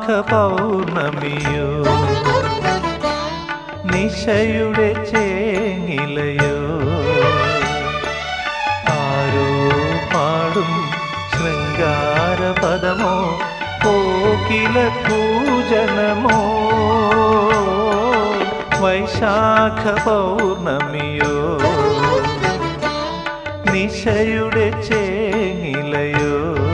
പൗർണമിയോ നിശയുടെ ചേങ്ങിലയോ ആരോ പാടും ശൃംഗാരപദമോ കോകില കൂജനമോ വൈശാഖ പൗർണമിയോ നിശയുടെ ചേങ്ങിലയോ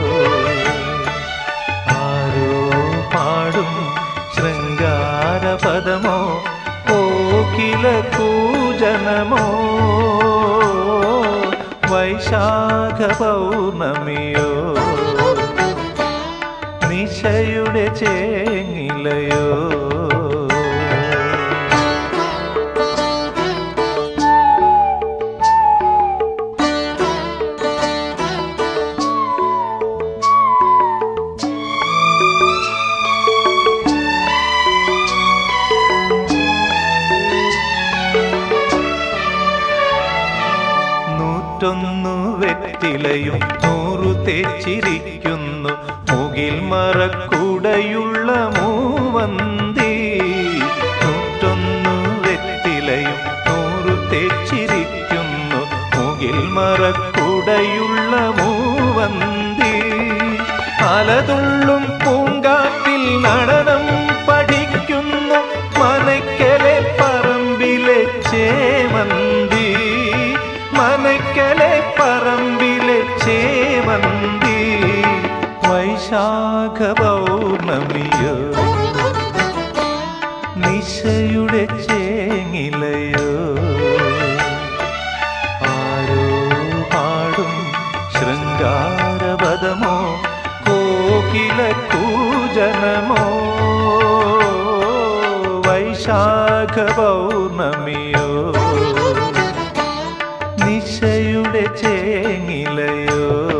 ആരോ പാടും ശൃംഗാരപദമോ കോകില കൂജനമോ വൈശാഖ പൗർണമിയോ നിശയുടെ ചേങ്ങിലയോ നൂറ്റൊന്നു വെറ്റിലയും നൂറു തേച്ചിരിക്കുന്നു മുകിൽ മറക്കുടയുള്ള മൂവന്തി നൂറ്റൊന്നു വെറ്റിലയും നൂറു തേച്ചിരിക്കുന്നു മുകിൽ മറക്കുടയുള്ള മൂവന്തി അലതുള്ളും പൂങ്കാറ്റിൽ നടനം പഠിക്കുന്നു മനക്കലെ പറമ്പിലെ ചേമന്തി മനക്കലെ പറമ്പിലെ ചേമന്തി വൈശാഖ പൗർണമിയോ നിശയുടെ ചേങ്ങിലയോ ആരോ പാടും ശൃംഗാരപദമോ കോകില കൂജനമോ വൈശാഖ പൗർണമിയോ നിശയുടെ ചേങ്ങിലയോ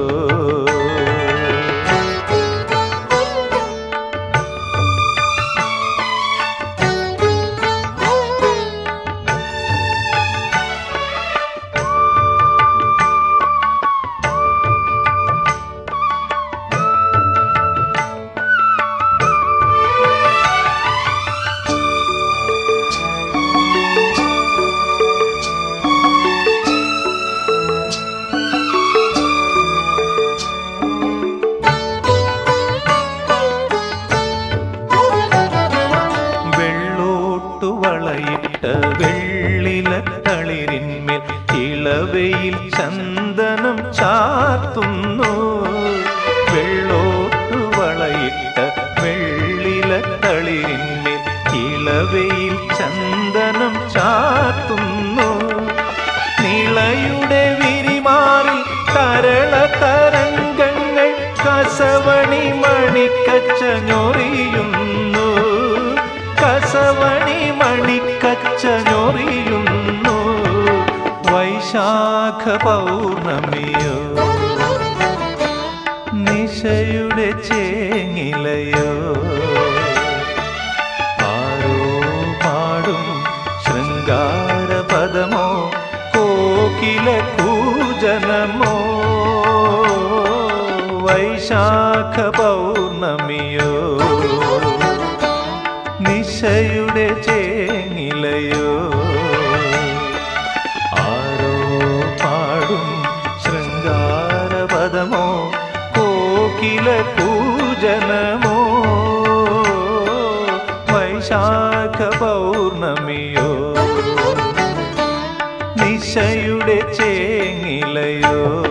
വെള്ളോട്ടു വളയിട്ട വെള്ളില തളിരിന്മേൽ ഇളവയിൽ ചന്ദനം ചാർത്തുന്നു വെള്ളോട്ടു വളയിട്ട വെള്ളില തളിരിന്മേൽ ഇളവയിൽ ചന്ദനം ചാർത്തുന്നു നിളയുടെ വിരിമാറിൽ തരള തരംഗങ്ങൾ കസവണി മണിക്കച്ച ഞൊറിയുന്നു കസവണി മണിക്കച്ച ഞൊറിയുന്നു വൈശാഖ പൗർണമിയോ നിശയുടെ ചേങ്ങിലയോ ആരോ പാടും ശൃംഗാരപദമോ കോകില കൂജനമോ വൈശാഖ പൗർണമിയോ നിശയുടെ ചേങ്ങിലയോ ആരോ പാടും ശൃംഗാരപദമോ കോകില കൂജനമോ വൈശാഖ പൗർണമിയോ നിശയുടെ ചേങ്ങിലയോ